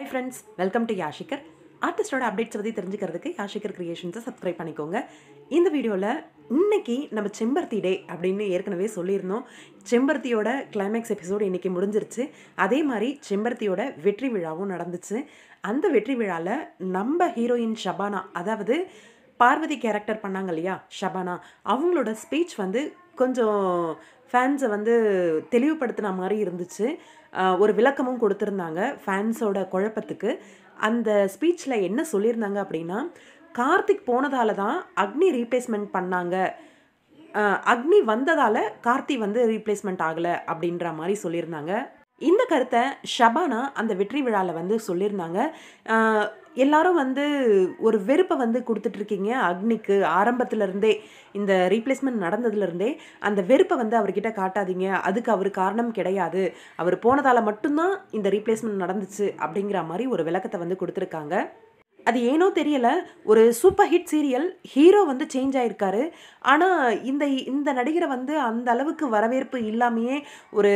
high friends welcome to யாஷிகர் ஆர்டிஸ்டோட updates பற்றி தெரிஞ்சுக்கிறதுக்கு யாஷிகர் கிரியேஷன்ஸை சப்ஸ்கிரைப் பண்ணிக்கோங்க இந்த வீடியோவில் இன்னைக்கு நம்ம செம்பருத்தி டே அப்படின்னு ஏற்கனவே சொல்லியிருந்தோம் செம்பருத்தியோட கிளைமேக்ஸ் எபிசோடு இன்னைக்கு முடிஞ்சிருச்சு அதே மாதிரி செம்பருத்தியோட வெற்றி விழாவும் நடந்துச்சு அந்த வெற்றி விழாவில் நம்ம ஹீரோயின் ஷபானா அதாவது பார்வதி கேரக்டர் பண்ணாங்க இல்லையா ஷபானா அவங்களோட ஸ்பீச் வந்து கொஞ்சம் ஃபேன்ஸை வந்து தெளிவுபடுத்தின மாதிரி இருந்துச்சு ஆஹ் ஒரு விளக்கமும் கொடுத்துருந்தாங்க ஃபேன்ஸோட குழப்பத்துக்கு அந்த ஸ்பீச்சில் என்ன சொல்லியிருந்தாங்க அப்படின்னா கார்த்திக் போனதால தான் அக்னி ரீப்ளேஸ்மெண்ட் பண்ணாங்க ஆஹ் அக்னி வந்ததால் கார்த்தி வந்து ரீப்ளேஸ்மெண்ட் ஆகலை அப்படின்ற மாதிரி சொல்லியிருந்தாங்க இந்த கருத்தை ஷபானா அந்த வெற்றி விழாவில் வந்து சொல்லியிருந்தாங்க ஆஹ் எல்லாரும் வந்து ஒரு வெறுப்பை வந்து கொடுத்துட்ருக்கீங்க அக்னிக்கு ஆரம்பத்துலேருந்தே இந்த ரீப்ளேஸ்மெண்ட் நடந்ததுலேருந்தே அந்த வெறுப்பை வந்து அவர்கிட்ட காட்டாதீங்க அதுக்கு அவர் காரணம் கிடையாது அவர் போனதால் மட்டும்தான் இந்த ரீப்ளேஸ்மெண்ட் நடந்துச்சு அப்படிங்கிற மாதிரி ஒரு விளக்கத்தை வந்து கொடுத்துருக்காங்க அது ஏனோ தெரியல ஒரு சூப்பர் ஹிட் சீரியல் ஹீரோ வந்து சேஞ்ச் ஆயிருக்காரு ஆனால் இந்த இந்த நடிகரை வந்து அந்த அளவுக்கு வரவேற்பு இல்லாமையே ஒரு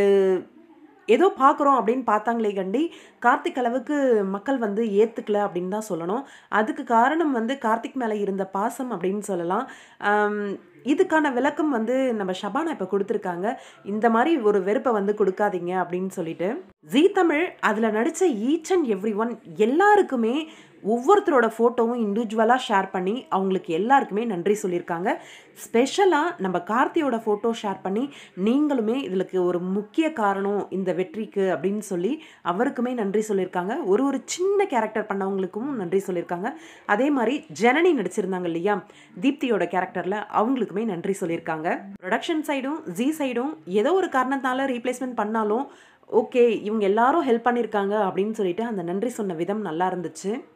ஏதோ பார்க்குறோம் அப்படின்னு பார்த்தாங்களே கண்டி கார்த்திக் அளவுக்கு மக்கள் வந்து ஏற்றுக்கல அப்படின்னு தான் சொல்லணும் அதுக்கு காரணம் வந்து கார்த்திக் மேலே இருந்த பாசம் அப்படின்னு சொல்லலாம் ஆம், இதுக்கான விளக்கம் வந்து நம்ம ஷபானா இப்போ கொடுத்துருக்காங்க இந்த மாதிரி ஒரு வெறுப்பை வந்து கொடுக்காதீங்க அப்படின்னு சொல்லிட்டு ஜீ தமிழ் அதில் நடித்த ஈச் அண்ட் எவ்ரி ஒன் எல்லாருக்குமே ஒவ்வொருத்தரோட ஃபோட்டோவும் இண்டிவிஜுவலாக ஷேர் பண்ணி அவங்களுக்கு எல்லாருக்குமே நன்றி சொல்லியிருக்காங்க ஸ்பெஷலாக நம்ம கார்த்தியோட ஃபோட்டோ ஷேர் பண்ணி நீங்களுமே இதுக்கு ஒரு முக்கிய காரணம் இந்த வெற்றிக்கு அப்படின்னு சொல்லி அவருக்குமே நன்றி சொல்லியிருக்காங்க ஒரு ஒரு சின்ன கேரக்டர் பண்ணவங்களுக்கும் நன்றி சொல்லியிருக்காங்க அதே மாதிரி ஜனனி நடிச்சிருந்தாங்க இல்லையா தீப்தியோட கேரக்டரில் அவங்களுக்குமே நன்றி சொல்லியிருக்காங்க ப்ரொடக்ஷன் சைடும் ஜி சைடும் ஏதோ ஒரு காரணத்தால் ரீப்ளேஸ்மெண்ட் பண்ணாலும் ஓகே இவங்க எல்லாரும் ஹெல்ப் பண்ணியிருக்காங்க அப்படின்னு சொல்லிட்டு அந்த நன்றி சொன்ன விதம் நல்லா இருந்துச்சு